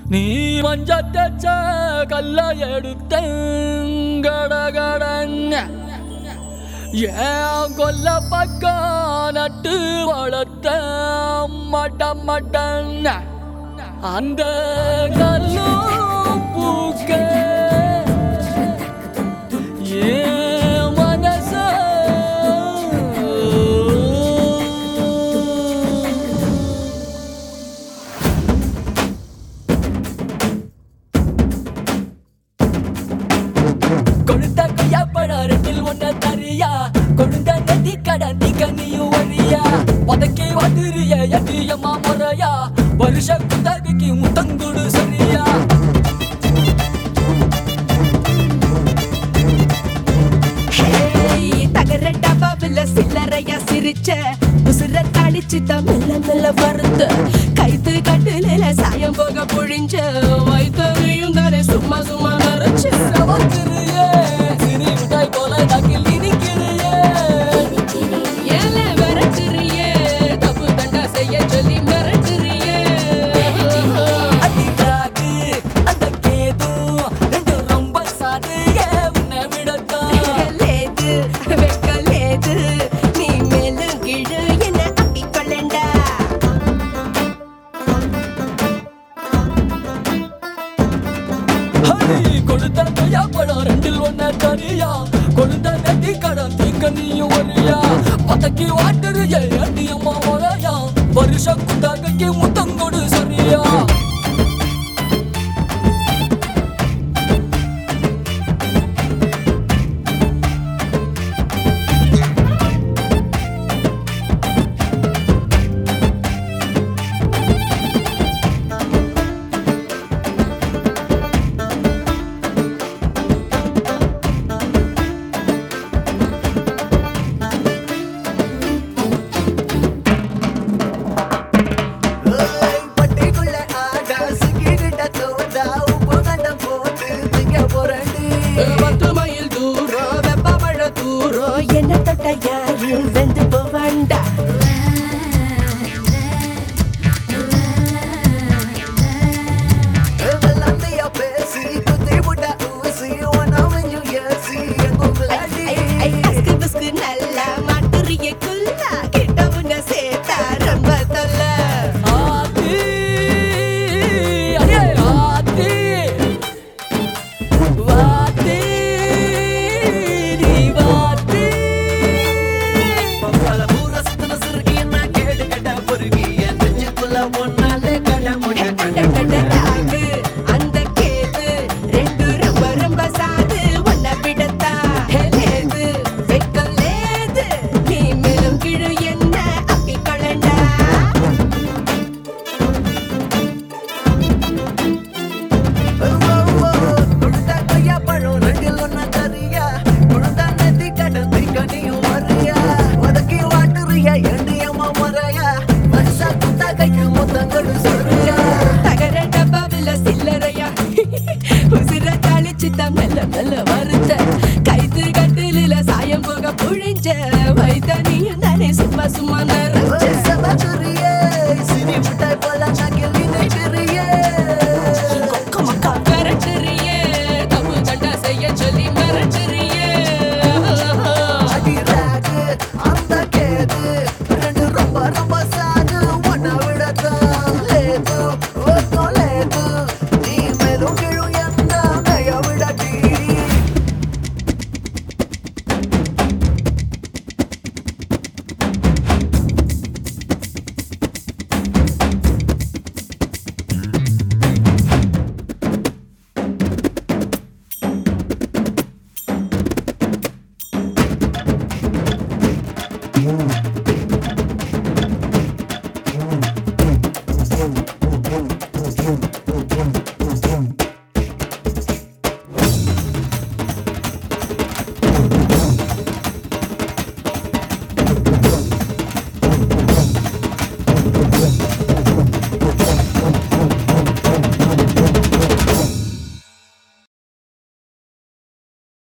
நீ மஞ்ச தச்ச கல்ல எடுத்த கடகடங்க ஏன் கொல்ல பக்கம் நட்டு வளர்த்த மட்ட மட்டங்க அந்த கல்லும் பூக்க ஏன் மனச கொடுத்த கையாப்படாரத்தில் ஒன்ன தரியா கொடுத்த நதி கடந்தி கனியும் வழியா பதக்கி வந்துரிய எட்டியம்மா முறையா வருஷ குத்தகைக்கு முத்தங்குடு சரியா ஹேய், தகர டப்பாவுல சில்லறையா சிரிச்ச உசுர தாளிச்சு தான் மெல்ல மெல்ல வறுத்த கைத்து கட்டுல சாயம் போக பொழிஞ்ச வைத்தவையும் தானே சும்மா சும்மா நரைச்சு செவக்கிறியே சிறி மிட்டாய் போல நக்கில் இனிக்கிறியே ஏல மிரட்டுறியே தப்பு தண்டா செய்ய சொல்லி மிரட்டுறியே அடிக்காது அந்த கேது ரெண்டும் ரொம்ப சாது ஏன் உன்னை விடத்தான் லேது வெக்கலேது நீ மேலும் கீழு என்ன அப்பிக்கொள்ளண்டா ஹரி, கொடுத்த கையா படம் ரெண்டில் ஒன்ன தரியா கொடுத்த நெட்டி கடன் தீக்க நீயும் வரியா பதக்கி வாட்டுறிய அடியம்மா முறையா வருஷ குத்தகைக்கு முத்தங்கொடு சரியா பட்டிக்குள்ள ஆட சிக்கிட்ட தோடா உப்பு கண்டம் போட்டு திங்க போறண்டி பத்து மைல் தூரம் வெப்ப மழை தூரம் என்ன தொட்ட யாரும் வெந்து போவாண்டா வெள்ளாந்தையா பேசி குத்தி விட்ட ஊசி ஒன்னாமையும் ஏசி எங்கும் விளையாடி ஐ, அஸ்கு புஸ்கு நல்லா மாட்டுறிய குல்லா கிட்ட உன்ன சேர்த்தா ரொம்ப தொல்ல ஆத்தி அடே ஆத்தி வாத்தி நீ வாத்தி பல ஊர சுத்தின சிறுகி என்ன கேடு கட்ட பொறுகி என் நெஞ்சுக்குள்ள ஒன்னாலே கட முடிய டட டட டா,